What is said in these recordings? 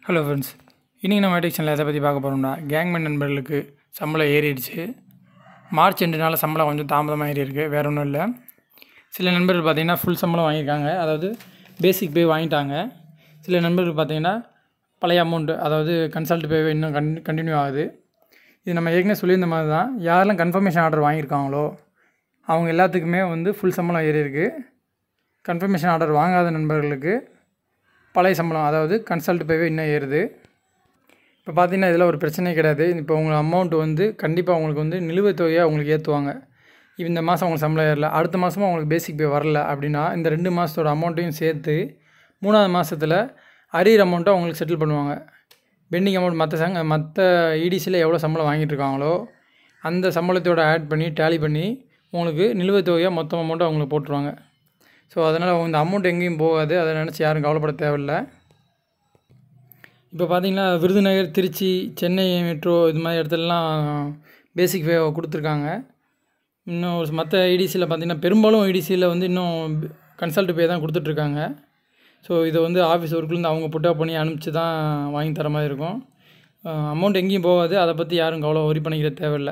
hello friends இன்றைக்கி நம்ம எடிக்ஷனில் எதை பற்றி பார்க்க போகிறோம்னா கேங்மேன் நண்பர்களுக்கு சம்பளம் ஏறிடுச்சு மார்ச் ரெண்டு நாள் சம்பளம் கொஞ்சம் தாமதமாக ஏறி இருக்கு வேறு ஒன்றும் இல்லை சில நண்பர்கள் பார்த்தீங்கன்னா ஃபுல் சம்பளம் வாங்கியிருக்காங்க அதாவது பேசிக் பே வாங்கிட்டாங்க சில நண்பர்கள் பார்த்தீங்கன்னா பழைய அமௌண்ட்டு அதாவது கன்சல்ட் பே இன்னும் கன் கண்டினியூ ஆகுது இது நம்ம ஏற்கனவே சொல்லியிருந்த மாதிரி தான் யாரெல்லாம் கன்ஃபர்மேஷன் ஆர்டர் வாங்கியிருக்காங்களோ அவங்க எல்லாத்துக்குமே வந்து ஃபுல் சம்பளம் ஏறி இருக்கு கன்ஃபர்மேஷன் ஆர்டர் வாங்காத நண்பர்களுக்கு பழைய சம்பளம் அதாவது கன்சல்ட் பேவே இன்னும் ஏறுது இப்போ பார்த்தீங்கன்னா இதில் ஒரு பிரச்சனையே கிடையாது இப்போ உங்கள் அமௌண்ட் வந்து கண்டிப்பாக உங்களுக்கு வந்து நிலுவைத் தொகையாக உங்களுக்கு ஏற்றுவாங்க இந்த மாதம் உங்களுக்கு சம்பளம் ஏறல அடுத்த மாதமும் உங்களுக்கு பேசிக் பே வரல அப்படின்னா இந்த ரெண்டு மாதத்தோட அமௌண்ட்டையும் சேர்த்து மூணாவது மாதத்தில் அரியர் அமௌண்ட்டை உங்களுக்கு செட்டில் பண்ணுவாங்க பெண்டிங் அமௌண்ட் மற்ற சங்க மற்ற இடிசியில் எவ்வளோ சம்பளம் வாங்கிட்டு இருக்காங்களோ அந்த சம்பளத்தோட ஆட் பண்ணி டேலி பண்ணி உங்களுக்கு நிலுவைத் தொகையாக மொத்த அமௌண்ட்டை அவங்களுக்கு போட்டுருவாங்க ஸோ அதனால் இந்த அமௌண்ட் எங்கேயும் போகாது அதை நினச்சி யாரும் கவலைப்பட தேவையில்லை இப்போ பார்த்தீங்கன்னா விருதுநகர் திருச்சி சென்னை மெட்ரோ இது மாதிரி இடத்துலலாம் பேசிக் வே கொடுத்துருக்காங்க இன்னும் ஒரு மற்ற ஐடிசியில் பார்த்தீங்கன்னா பெரும்பாலும் ஐடிசியில் வந்து இன்னும் கன்சல்ட் பே தான் கொடுத்துட்ருக்காங்க ஸோ இதை வந்து ஆஃபீஸ் ஒர்க்லேருந்து அவங்க புட்டா பண்ணி அனுப்பிச்சு தான் வாங்கி தர மாதிரி இருக்கும் அமௌண்ட் எங்கேயும் போகாது அதை பற்றி யாரும் கவலை ஒரி பண்ணிக்கிற தேவையில்லை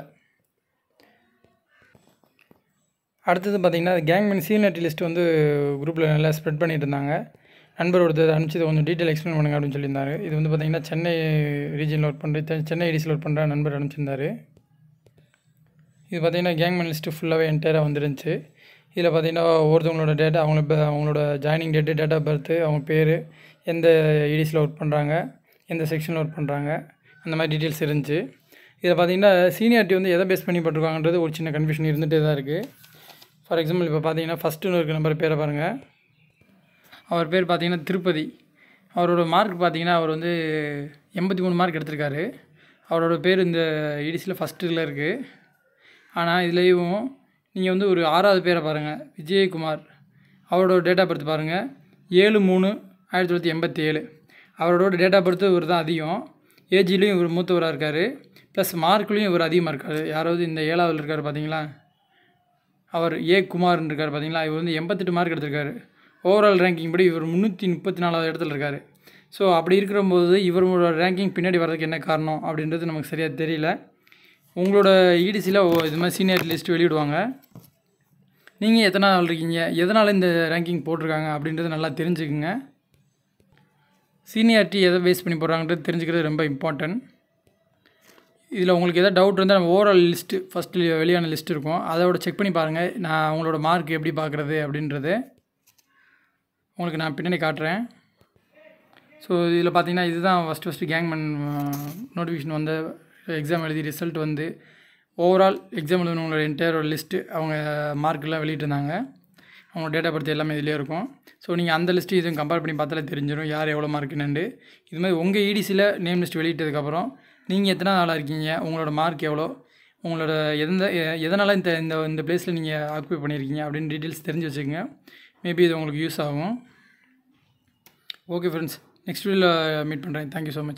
அடுத்தது பார்த்திங்கன்னா கேங்மேன் சீனியரிட்டி லிஸ்ட் வந்து குரூப்பில் நல்லா ஸ்ப்ரெட் பண்ணிட்டு இருந்தாங்க நண்பர் ஒருத்தர் அனுப்பிச்சு இதை கொஞ்சம் டீட்டெயில் எக்ஸ்பிளைன் பண்ணுங்க அப்படின்னு சொல்லியிருந்தாரு இது வந்து பார்த்திங்கன்னா சென்னை ரீஜனில் ஒர்க் பண்ணுற சென்னை ஐடிசியில் ஒர்க் பண்ணுற நண்பர் அனுப்பிச்சிருந்தாரு இது பார்த்திங்கன்னா கேங்மேன் லிஸ்ட்டு ஃபுல்லாகவே என்டையராக வந்துருந்துச்சு இதில் பார்த்திங்கன்னா ஒவ்வொருத்தவங்களோட டேட்டா அவங்கள அவங்களோட joining date date of birth அவங்க பேர் எந்த இடிசியில் ஒர்க் பண்ணுறாங்க எந்த செக்ஷனில் ஒர்க் பண்ணுறாங்க அந்த மாதிரி டீட்டெயில்ஸ் இருந்துச்சு இதில் பார்த்திங்கன்னா சீனியாரிட்டி வந்து எதை பேஸ் பண்ணி போட்டிருக்காங்கன்றது ஒரு சின்ன கன்ஃபியூஷன் இருந்துகிட்டே தான் இருக்குது ஃபார் எக்ஸாம்பிள் இப்போ பார்த்தீங்கன்னா ஃபஸ்ட்டுன்னு இருக்க நம்பர் பேரை பாருங்கள் அவர் பேர் பார்த்தீங்கன்னா திருப்பதி அவரோட மார்க் பார்த்தீங்கன்னா அவர் வந்து எண்பத்தி மூணு மார்க் எடுத்திருக்காரு அவரோட பேர் இந்த இடிசியில் ஃபஸ்ட்டில் இருக்குது ஆனால் இதுலேயும் நீங்கள் வந்து ஒரு ஆறாவது பேரை பாருங்கள் விஜயகுமார் அவரோட டேட் ஆஃப் பர்த் பாருங்கள் ஏழு மூணு ஆயிரத்தி தொள்ளாயிரத்தி எண்பத்தி ஏழு அவரோட டேட் ஆஃப் பர்த்து இவர் தான் அதிகம் ஏஜ்லேயும் இவர் மூத்தவராக இருக்கார் ப்ளஸ் மார்க்லேயும் இவர் அதிகமாக இருக்கார் யாராவது இந்த ஏழாவதுல இருக்கார் பார்த்தீங்களா அவர் ஏ குமார்னு இருக்கார் பார்த்தீங்களா இவர் வந்து எண்பத்தெட்டு மார்க் எடுத்திருக்காரு ஓவரால் ரேங்கிங் படி இவர் முந்நூற்றி முப்பத்தி நாலாவது இடத்துல இருக்கார் ஸோ அப்படி இருக்கிறபோது இவரோட ரேங்கிங் பின்னாடி வர்றதுக்கு என்ன காரணம் அப்படின்றது நமக்கு சரியாக தெரியல உங்களோட இடிசியில் இது மாதிரி சீனியர் லிஸ்ட் வெளியிடுவாங்க நீங்கள் எத்தனை நாள் இருக்கீங்க எதனால் இந்த ரேங்கிங் போட்டிருக்காங்க அப்படின்றது நல்லா தெரிஞ்சுக்குங்க சீனியாரிட்டி எதை பேஸ் பண்ணி போடுறாங்கன்றது தெரிஞ்சுக்கிறது ரொம்ப இம்பார்ட்டன்ட் இதில் உங்களுக்கு எதாவது டவுட் இருந்தால் நம்ம ஓவரால் லிஸ்ட்டு ஃபஸ்ட்டு வெளியான லிஸ்ட் இருக்கும் அதோட செக் பண்ணி பாருங்கள் நான் அவங்களோட மார்க் எப்படி பார்க்குறது அப்படின்றது உங்களுக்கு நான் பின்னாடி காட்டுறேன் ஸோ இதில் பார்த்தீங்கன்னா இதுதான் ஃபஸ்ட்டு ஃபஸ்ட்டு கேங்மேன் நோட்டிஃபிகேஷன் வந்த எக்ஸாம் எழுதி ரிசல்ட் வந்து ஓவரால் எக்ஸாம் எழுதினவங்களோட என்டையர் லிஸ்ட்டு அவங்க மார்க்கெல்லாம் வெளியிட்டிருந்தாங்க அவங்க டேட்டா பர்த் எல்லாமே இதிலே இருக்கும் ஸோ நீங்கள் அந்த லிஸ்ட்டு இதுவும் கம்பேர் பண்ணி பார்த்தாலே தெரிஞ்சிடும் யார் எவ்வளோ மார்க் என்னண்டு இது மாதிரி உங்கள் இடிசியில் நேம் லிஸ்ட் வெளியிட்டதுக்கப்புறம் நீங்கள் எத்தனை நாளாக இருக்கீங்க உங்களோட மார்க் எவ்வளோ உங்களோட எந்த எதனால் இந்த இந்த இந்த பிளேஸில் நீங்கள் ஆக்குபை பண்ணியிருக்கீங்க அப்படின்னு டீட்டெயில்ஸ் தெரிஞ்சு வச்சுக்கோங்க மேபி இது உங்களுக்கு யூஸ் ஆகும் ஓகே ஃப்ரெண்ட்ஸ் நெக்ஸ்ட் வீடியோவில் மீட் பண்ணுறேன் தேங்க்யூ ஸோ மச்